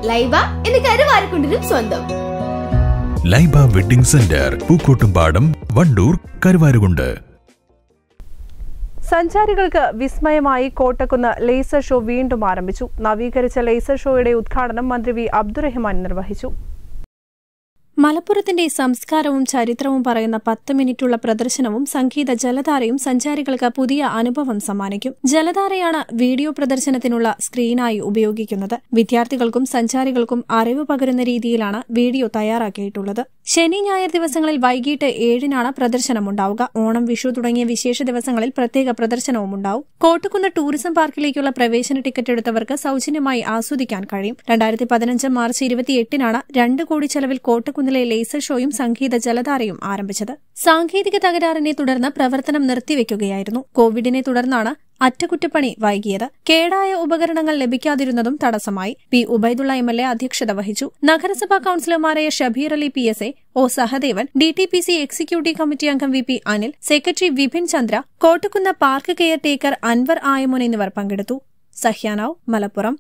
ലൈബ എന്ന് കരുവാരക്കുണ്ടിനും സ്വന്തം ലൈബ വെഡിംഗ് സെന്റർ പൂക്കോട്ടുംപാടം വണ്ടൂർ കരുവാരുകുണ്ട് സഞ്ചാരികൾക്ക് വിസ്മയമായി കോട്ടക്കുന്ന് ലേസർ ഷോ വീണ്ടും ആരംഭിച്ചു നവീകരിച്ച ലേസർ ഷോയുടെ ഉദ്ഘാടനം മന്ത്രി വി അബ്ദുറഹ്മാൻ നിർവഹിച്ചു മലപ്പുറത്തിന്റെ സംസ്കാരവും ചരിത്രവും പറയുന്ന പത്ത് മിനിറ്റുള്ള പ്രദർശനവും സംഗീത ജലധാരയും സഞ്ചാരികൾക്ക് പുതിയ അനുഭവം സമ്മാനിക്കും ജലധാരയാണ് വീഡിയോ പ്രദർശനത്തിനുള്ള സ്ക്രീനായി ഉപയോഗിക്കുന്നത് വിദ്യാർത്ഥികൾക്കും സഞ്ചാരികൾക്കും അറിവ് പകരുന്ന രീതിയിലാണ് വീഡിയോ തയ്യാറാക്കിയിട്ടുള്ളത് ശനി ഞായർ ദിവസങ്ങളിൽ വൈകിട്ട് ഏഴിനാണ് പ്രദർശനമുണ്ടാവുക ഓണം വിഷു തുടങ്ങിയ വിശേഷ ദിവസങ്ങളിൽ പ്രത്യേക പ്രദർശനവും ഉണ്ടാവും കോട്ടുകുന്ന് ടൂറിസം പാർക്കിലേക്കുള്ള പ്രവേശന ടിക്കറ്റ് എടുത്തവർക്ക് സൗജന്യമായി ആസ്വദിക്കാൻ കഴിയും രണ്ടായിരത്തി പതിനഞ്ച് മാർച്ച് ഇരുപത്തിയെട്ടിനാണ് രണ്ട് കോടി ചെലവിൽ കോട്ടക്കുന്നിലെ ലേസർ ഷോയും സംഗീത ജലധാരയും ആരംഭിച്ചത് സാങ്കേതിക തകരാറിനെ തുടർന്ന് പ്രവർത്തനം നിർത്തിവെക്കുകയായിരുന്നു കോവിഡിനെ തുടർന്നാണ് അറ്റകുറ്റപ്പണി വൈകിയത് കേടായ ഉപകരണങ്ങൾ ലഭിക്കാതിരുന്നതും തടസ്സമായി P Ubaidulla M L A അധ്യക്ഷത വഹിച്ചു നഗരസഭാ കൌൺസിലർമാരായ Shabeer Ali P S A O Sahadevan D T P C executive committee അംഗം V P Anil secretary Vipin Chandra Kottakkunnu park care taker Anwar Ayamon എന്നിവർ പങ്കെടുത്തു സഹ്യാനാവ് മലപ്പുറം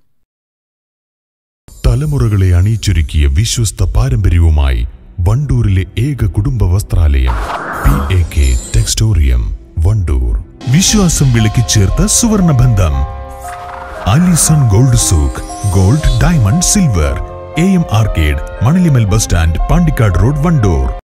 തലമുറകളെ അണിയിച്ചൊരുക്കിയ വിശ്വസ്ത പാരമ്പര്യവുമായി വണ്ടൂരിലെ ഏക കുടുംബ വസ്ത്രാലയം P A K textorium Wandoor വിശ്വാസം വിളക്കി ചേർത്ത സുവർണ ബന്ധം Alison gold souk gold diamond silver A M arcade Manalimal bus stand Pandikkad road Wandoor